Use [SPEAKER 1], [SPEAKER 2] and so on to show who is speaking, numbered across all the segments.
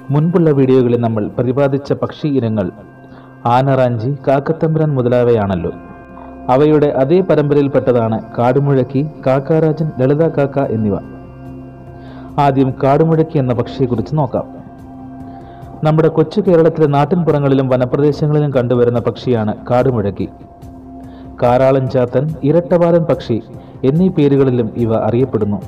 [SPEAKER 1] മുൻപുള്ള വീഡിയോകളിൽ നമ്മൾ പ്രതിപാദിച്ച പക്ഷി ഇനങ്ങൾ ആനറാഞ്ചി കാക്കത്തമ്പുരാൻ മുതലായവയാണല്ലോ അവയുടെ അതേ പരമ്പരയിൽപ്പെട്ടതാണ് കാടുമുഴക്കി കാക്കാരാജൻ ലളിത കാക്ക എന്നിവ ആദ്യം കാടുമുഴക്കി എന്ന പക്ഷിയെക്കുറിച്ച് നോക്കാം നമ്മുടെ കൊച്ചു കേരളത്തിലെ നാട്ടിൻപുറങ്ങളിലും വനപ്രദേശങ്ങളിലും കണ്ടുവരുന്ന പക്ഷിയാണ് കാടുമുഴക്കി കാരാളൻ ചാത്തൻ ഇരട്ടവാലൻ പക്ഷി എന്നീ പേരുകളിലും ഇവ അറിയപ്പെടുന്നു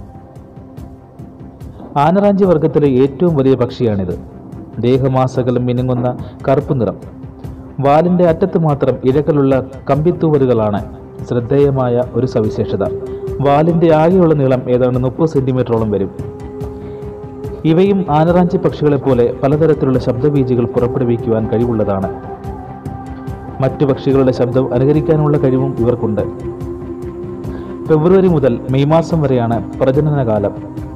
[SPEAKER 1] ആനറാഞ്ചി വർഗത്തിലെ ഏറ്റവും വലിയ പക്ഷിയാണിത് ദേഹമാസകലം മിനുങ്ങുന്ന കറുപ്പ് നിറം വാലിന്റെ അറ്റത്ത് മാത്രം ഇഴകളുള്ള കമ്പിത്തൂവലുകളാണ് ശ്രദ്ധേയമായ ഒരു സവിശേഷത വാലിന്റെ ആകെയുള്ള നീളം ഏതാണ്ട് മുപ്പത് സെന്റിമീറ്ററോളം വരും ഇവയും ആനറാഞ്ചി പക്ഷികളെപ്പോലെ പലതരത്തിലുള്ള ശബ്ദബീജികൾ പുറപ്പെടുവിക്കുവാൻ കഴിവുള്ളതാണ് മറ്റു പക്ഷികളുടെ ശബ്ദം അനുകരിക്കാനുള്ള കഴിവും ഇവർക്കുണ്ട് ഫെബ്രുവരി മുതൽ മെയ് മാസം വരെയാണ് പ്രജനനകാലം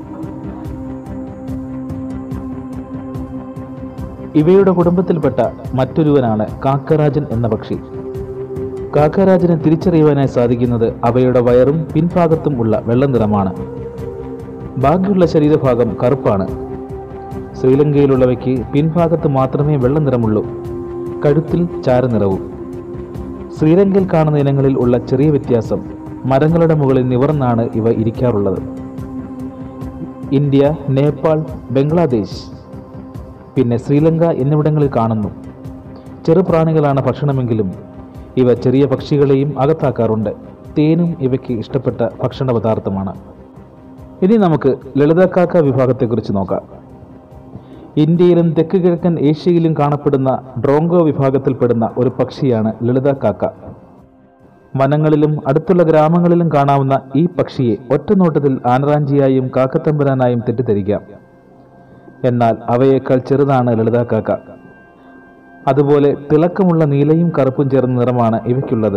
[SPEAKER 1] ഇവയുടെ കുടുംബത്തിൽപ്പെട്ട മറ്റൊരുവനാണ് കാക്കരാജൻ എന്ന പക്ഷി കാക്കരാജനെ തിരിച്ചറിയുവാനായി സാധിക്കുന്നത് അവയുടെ വയറും പിൻഭാഗത്തും ഉള്ള വെള്ള നിറമാണ് ബാക്കിയുള്ള ശരീരഭാഗം കറുപ്പാണ് ശ്രീലങ്കയിലുള്ളവയ്ക്ക് പിൻഭാഗത്ത് മാത്രമേ വെള്ള നിറമുള്ളൂ കഴുത്തിൽ ചാരനിറവും ശ്രീലങ്കയിൽ കാണുന്ന ഇനങ്ങളിൽ ഉള്ള ചെറിയ വ്യത്യാസം മരങ്ങളുടെ മുകളിൽ നിവർന്നാണ് ഇവ ഇരിക്കാറുള്ളത് ഇന്ത്യ നേപ്പാൾ ബംഗ്ലാദേശ് പിന്നെ ശ്രീലങ്ക എന്നിവിടങ്ങളിൽ കാണുന്നു ചെറുപ്രാണികളാണ് ഭക്ഷണമെങ്കിലും ഇവ ചെറിയ പക്ഷികളെയും അകത്താക്കാറുണ്ട് തേനും ഇവയ്ക്ക് ഇഷ്ടപ്പെട്ട ഭക്ഷണ പദാർത്ഥമാണ് ഇനി നമുക്ക് ലളിതക്കാക്ക വിഭാഗത്തെക്കുറിച്ച് നോക്കാം ഇന്ത്യയിലും തെക്ക് കിഴക്കൻ ഏഷ്യയിലും കാണപ്പെടുന്ന ഡ്രോങ്കോ വിഭാഗത്തിൽപ്പെടുന്ന ഒരു പക്ഷിയാണ് ലളിതക്കാക്ക വനങ്ങളിലും അടുത്തുള്ള ഗ്രാമങ്ങളിലും കാണാവുന്ന ഈ പക്ഷിയെ ഒറ്റനോട്ടത്തിൽ ആനറാഞ്ചിയായും കാക്കത്തമ്പരാനായും തെറ്റിദ്ധരിക്കാം എന്നാൽ അവയേക്കാൾ ചെറുതാണ് ലളിതാക്കാക്ക അതുപോലെ തിളക്കമുള്ള നീലയും കറുപ്പും ചേർന്ന നിറമാണ് ഇവയ്ക്കുള്ളത്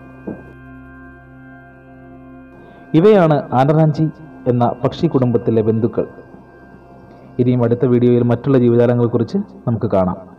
[SPEAKER 1] ഇവയാണ് ആനറാഞ്ചി എന്ന പക്ഷി കുടുംബത്തിലെ ബന്ധുക്കൾ ഇനിയും അടുത്ത വീഡിയോയിൽ മറ്റുള്ള ജീവജാലങ്ങളെക്കുറിച്ച് നമുക്ക് കാണാം